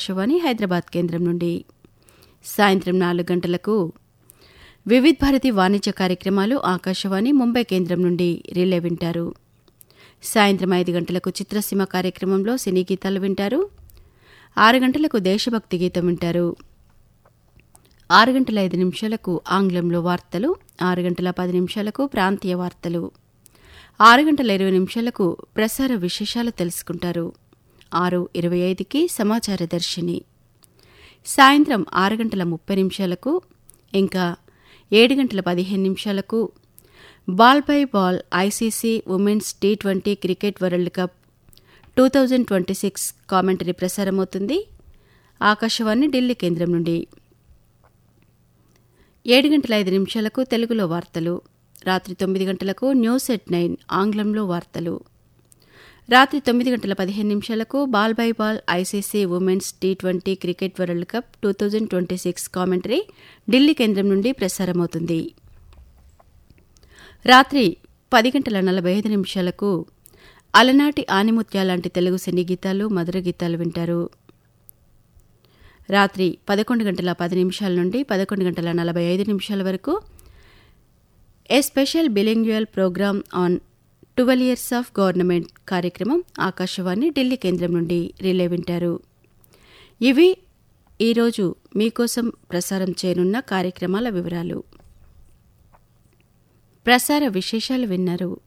ఆకాశవాణి హైదరాబాద్ కేంద్రం నుండి సాయంత్రం నాలుగు గంటలకు వివిధ్ భారతి వాణిజ్య కార్యక్రమాలు ఆకాశవాణి ముంబై కేంద్రం నుండి రిలే వింటారు సాయంత్రం ఐదు గంటలకు చిత్రసీమ కార్యక్రమంలో సినీ గీతాలు వింటారు ఆరు గంటలకు దేశభక్తి గీతం వింటారు ఆరు గంటల ఐదు నిమిషాలకు ఆంగ్లంలో వార్తలు ఆరు గంటల పది నిమిషాలకు ప్రాంతీయ వార్తలు ఆరు గంటల ఇరవై నిమిషాలకు ప్రసార విశేషాలు తెలుసుకుంటారు ఆరు ఇరవై ఐదుకి సమాచార దర్శిని సాయంత్రం ఆరు గంటల ముప్పై నిమిషాలకు ఇంకా ఏడు గంటల పదిహేను నిమిషాలకు ball by ball ICC women's T twenty cricket world cup two thousand twenty six commentary ప్రసారమవుతుంది ఆకాశవాణి ఢిల్లీ కేంద్రం నుండి ఏడు గంటల ఐదు నిమిషాలకు తెలుగులో వార్తలు రాత్రి తొమ్మిది గంటలకు న్యూస్ ఎట్ నైన్ ఆంగ్లంలో వార్తలు రాత్రి తొమ్మిది గంటల పదిహేను నిమిషాలకు ball by ball ICC women's T twenty cricket world cup two thousand twenty six commentary Delhi కేంద్రం నుండి ప్రసారమవుతుంది రాత్రి పది గంటల నలభై ఐదు నిమిషాలకు అలనాటి ఆనిముత్య లాంటి తెలుగు సినీ గీతాలు మధుర గీతాలు వింటారు రాత్రి పదకొండు గంటల పది నిమిషాల నుండి పదకొండు గంటల నలభై ఐదు నిమిషాల వరకు a special bilingual programme on twelve years of government కార్యక్రమం ఆకాశవాణి ఢిల్లీ కేంద్రం నుండి రిలే వింటారు ఇవి ఈరోజు మీకోసం ప్రసారం చేయనున్న కార్యక్రమాల వివరాలు ప్రసార విశేషాలు విన్నారు